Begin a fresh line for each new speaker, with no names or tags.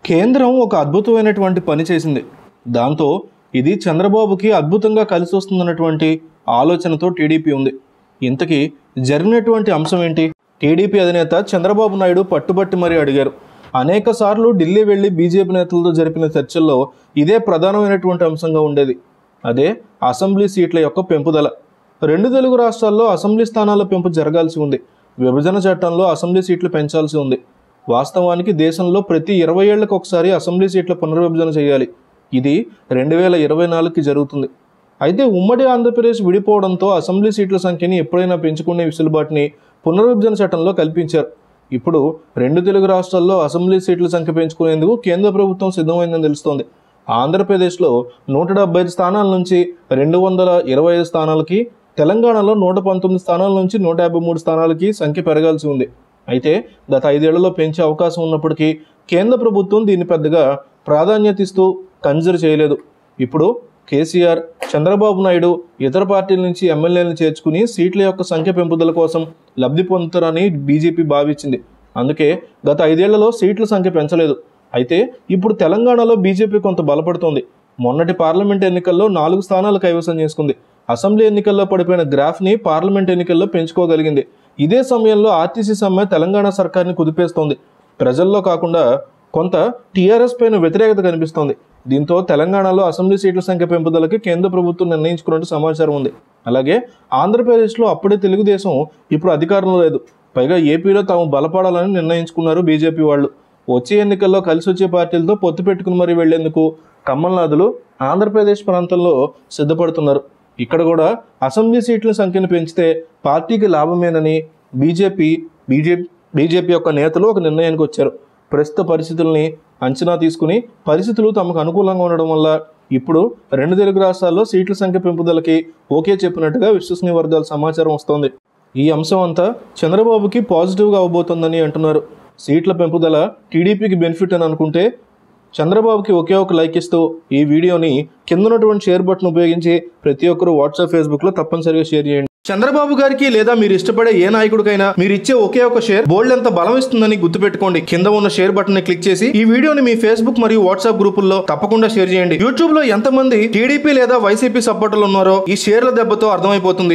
కేంద్రం ఒక అద్భుతమైనటువంటి పని చేసింది దాంతో ఇది చంద్రబాబుకి అద్భుతంగా కలిసి వస్తుందన్నటువంటి ఆలోచనతో టీడీపీ ఉంది ఇంతకీ జరిగినటువంటి అంశం ఏంటి టీడీపీ అధినేత చంద్రబాబు నాయుడు పట్టుబట్టి మరీ అడిగారు అనేక సార్లు ఢిల్లీ వెళ్లి బీజేపీ నేతలతో జరిపిన చర్చల్లో ఇదే ప్రధానమైనటువంటి అంశంగా ఉండేది అదే అసెంబ్లీ సీట్ల యొక్క పెంపుదల రెండు తెలుగు రాష్ట్రాల్లో అసెంబ్లీ స్థానాల పెంపు జరగాల్సి ఉంది విభజన చట్టంలో అసెంబ్లీ సీట్లు పెంచాల్సి ఉంది వాస్తవానికి దేశంలో ప్రతి ఇరవై ఏళ్లకు ఒకసారి అసెంబ్లీ సీట్ల పునర్విభజన చేయాలి ఇది రెండు వేల ఇరవై నాలుగుకి జరుగుతుంది అయితే ఉమ్మడి ఆంధ్రప్రదేశ్ విడిపోవడంతో అసెంబ్లీ సీట్ల సంఖ్యని ఎప్పుడైనా పెంచుకునే వెసులుబాటుని పునర్విభజన చట్టంలో కల్పించారు ఇప్పుడు రెండు తెలుగు రాష్ట్రాల్లో అసెంబ్లీ సీట్ల సంఖ్య పెంచుకునేందుకు కేంద్ర ప్రభుత్వం సిద్ధమైందని తెలుస్తోంది ఆంధ్రప్రదేశ్లో నూట డెబ్బై ఐదు స్థానాల నుంచి రెండు వందల ఇరవై ఐదు స్థానాలకి తెలంగాణలో నూట పంతొమ్మిది స్థానాల నుంచి నూట యాభై మూడు స్థానాలకి సంఖ్య పెరగాల్సి ఉంది అయితే గత ఐదేళ్లలో పెంచే అవకాశం ఉన్నప్పటికీ కేంద్ర ప్రభుత్వం దీన్ని పెద్దగా ప్రాధాన్యత ఇస్తూ కన్సిడర్ చేయలేదు ఇప్పుడు కేసీఆర్ చంద్రబాబు నాయుడు ఇతర పార్టీల నుంచి ఎమ్మెల్యేలను చేర్చుకుని సీట్ల యొక్క సంఖ్య పెంపుదల కోసం లబ్ధి పొందుతారని బీజేపీ భావించింది అందుకే గత ఐదేళ్లలో సీట్ల సంఖ్య పెంచలేదు అయితే ఇప్పుడు తెలంగాణలో బీజేపీ కొంత బలపడుతోంది మొన్నటి పార్లమెంట్ ఎన్నికల్లో నాలుగు స్థానాలు కైవసం చేసుకుంది అసెంబ్లీ ఎన్నికల్లో పడిపోయిన గ్రాఫ్ని పార్లమెంట్ ఎన్నికల్లో పెంచుకోగలిగింది ఇదే సమయంలో ఆర్టీసీ సమ్మె తెలంగాణ సర్కార్ని కుదిపేస్తోంది ప్రజల్లో కాకుండా కొంత టీఆర్ఎస్ పైన వ్యతిరేకత కనిపిస్తోంది దీంతో తెలంగాణలో అసెంబ్లీ సీట్ల సంఖ్య పెంపుదలకి కేంద్ర ప్రభుత్వం నిర్ణయించుకున్నట్టు సమాచారం ఉంది అలాగే ఆంధ్రప్రదేశ్లో అప్పుడే తెలుగుదేశం ఇప్పుడు అధికారంలో లేదు పైగా ఏపీలో తాము బలపడాలని నిర్ణయించుకున్నారు బీజేపీ వాళ్ళు వచ్చే ఎన్నికల్లో కలిసి వచ్చే పార్టీలతో పొత్తు పెట్టుకుని మరీ వెళ్లేందుకు కమల్నాథులు ఆంధ్రప్రదేశ్ ప్రాంతంలో సిద్ధపడుతున్నారు ఇక్కడ కూడా అసెంబ్లీ సీట్ల సంఖ్యను పెంచితే పార్టీకి లాభమేనని బీజేపీ బీజేపీ బీజేపీ యొక్క నేతలు ఒక నిర్ణయానికి వచ్చారు ప్రస్తుత పరిస్థితుల్ని అంచనా తీసుకుని పరిస్థితులు తమకు అనుకూలంగా ఉండడం వల్ల ఇప్పుడు రెండు తెలుగు రాష్ట్రాల్లో సీట్ల సంఖ్య పెంపుదలకి ఓకే చెప్పినట్టుగా విశ్వసనీయ వర్గాల సమాచారం వస్తోంది ఈ అంశం అంతా చంద్రబాబుకి పాజిటివ్గా అవబోతోందని అంటున్నారు సీట్ల పెంపుదల టీడీపీకి బెనిఫిట్ అని అనుకుంటే చంద్రబాబుకి ఒకే ఒక లైక్ ఇస్తూ ఈ వీడియోని కింద ఉన్నటువంటి షేర్ బటన్ ఉపయోగించి ప్రతి ఒక్కరూ వాట్సాప్ ఫేస్బుక్లో తప్పనిసరిగా షేర్ చేయండి చంద్రబాబు గారికి లేదా మీరు ఇష్టపడే ఏ నాయకుడికైనా మీరు ఇచ్చే ఒకే ఒక షేర్ బోల్డ్ ఎంత బలం ఇస్తుందని గుర్తుపెట్టుకోండి కింద ఉన్న షేర్ బటన్ ని క్లిక్ చేసి ఈ వీడియోని మీ ఫేస్బుక్ మరియు వాట్సాప్ గ్రూపుల్లో తప్పకుండా షేర్ చేయండి యూట్యూబ్ లో ఎంతమంది టీడీపీ లేదా వైసీపీ సపోర్టర్లు ఉన్నారో ఈ షేర్ల దెబ్బతో అర్థమైపోతుంది